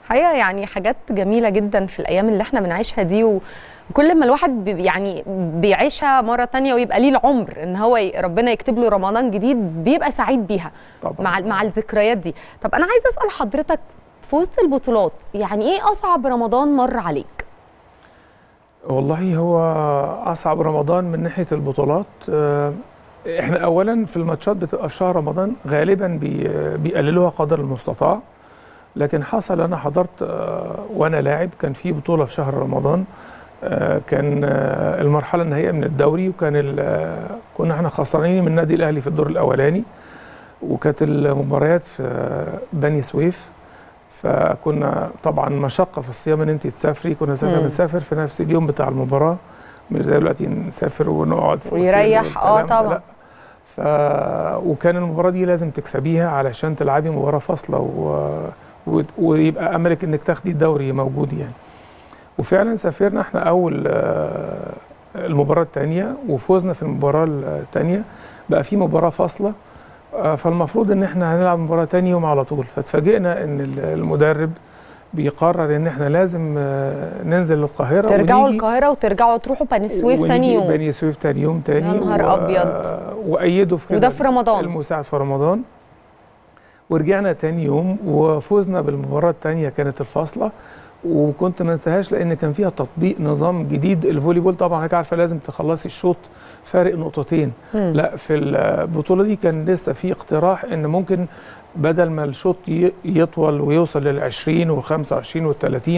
حقيقه يعني حاجات جميله جدا في الايام اللي احنا بنعيشها دي و... كل ما الواحد بي يعني بيعيشها مره تانية ويبقى ليه العمر ان هو ي... ربنا يكتب له رمضان جديد بيبقى سعيد بيها طبعا مع مع الذكريات دي طب انا عايزه اسال حضرتك في وسط البطولات يعني ايه اصعب رمضان مر عليك والله هو اصعب رمضان من ناحيه البطولات آه، احنا اولا في الماتشات بتبقى في شهر رمضان غالبا بي بيقللوها قدر المستطاع لكن حصل انا حضرت آه، وانا لاعب كان في بطوله في شهر رمضان آه، كان آه، المرحله النهائيه من الدوري وكان ال- آه، كنا احنا خسرانين من النادي الاهلي في الدور الاولاني وكانت المباريات في آه، بني سويف فكنا طبعا مشقه في الصيام ان انت تسافري كنا ساعتها مم. بنسافر في نفس اليوم بتاع المباراه مش زي دلوقتي نسافر ونقعد في أوتيل ويريح، آه والكلام ده، طبعا. لا. ف... وكان المباراه دي لازم تكسبيها علشان تلعبي مباراه فاصله و... و... ويبقى املك انك تاخدي الدوري موجود يعني وفعلا سافرنا احنا اول آه، المباراه الثانيه وفوزنا في المباراه الثانيه بقى في مباراه فاصله آه، فالمفروض ان احنا هنلعب مباراه تاني يوم على طول فاتفاجئنا ان ال- المدرب بيقرر ان احنا لازم آه، ننزل القاهره ترجعوا ونيجي- القاهره وترجعوا تروحوا بني سويف ونيجي تاني يوم بني سويف تاني يوم تاني يا نهار و- أبيض. وايدوا في كده وده في رمضان. المساعد في رمضان ورجعنا تاني يوم وفوزنا بالمباراه الثانيه كانت الفاصله وكنت ما انساهاش لان كان فيها تطبيق نظام جديد الفولي بول طبعا حضرتك عارفه لازم تخلصي الشوط فارق نقطتين مم. لا في البطوله دي كان لسه في اقتراح ان ممكن بدل ما الشوط ي- يطول ويوصل لل 20 وال25 وال30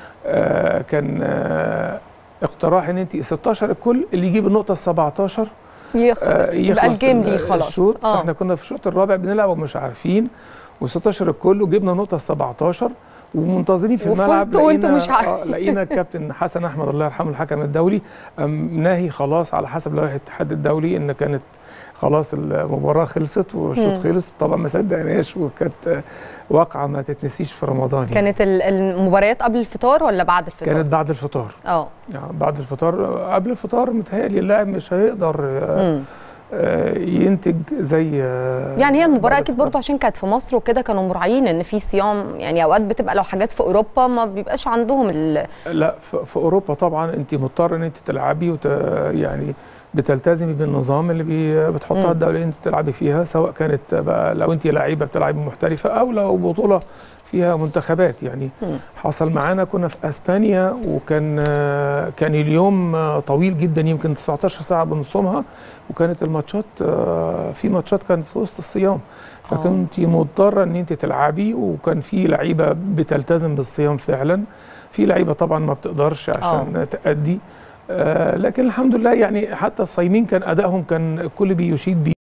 آه كان آه اقتراح ان انت 16 الكل اللي يجيب النقطه ال 17 يخ... آه، يبقى يخلص الجيم ال- ليه خلاص الشوط آه. فاحنا كنا في الشوط الرابع بنلعب ومش عارفين و16 الكل وجبنا نقطه ال 17 ومنتظرين في الملعب وفزتوا وانتوا لقينا- مش عارفين. آه، لقينا الكابتن حسن احمد الله يرحمه الحكم الدولي أم ناهي خلاص على حسب لوائح الاتحاد الدولي ان كانت خلاص المباراه خلصت والشوط مم. خلص طبعا ما صدقناش وكانت آه، واقعه ما تتنسيش في رمضان يعني. كانت ال- المباريات قبل الفطار ولا بعد الفطار كانت بعد الفطار اه يعني بعد الفطار قبل الفطار متهيألي اللاعب مش هيقدر آه، مم. آه، ينتج زي آه، يعني هي المباراه بعد اكيد الفطار. برضو عشان كانت في مصر وكده كانوا مراعيين ان في صيام يعني اوقات بتبقى لو حاجات في اوروبا ما بيبقاش عندهم ال... لا في في اوروبا طبعا انت مضطر ان انت تلعبي وت يعني بتلتزمي بالنظام اللي بي مم. بتحطها الدوله اللي انت بتلعبي فيها سواء كانت بقى لو انت لعيبه بتلعبي محترفه او لو بطوله فيها منتخبات يعني مم. حصل معانا كنا في اسبانيا وكان آه، كان اليوم آه، طويل جدا يمكن 19 ساعه بنصومها وكانت الماتشات آه، في ماتشات كانت في وسط الصيام فكنت مضطره ان انت تلعبي وكان في لعيبه بتلتزم بالصيام فعلا في لعيبه طبعا ما بتقدرش عشان تأدي آه لكن الحمد لله يعني حتى الصايمين كان ادائهم كان الكل بيشيد بيه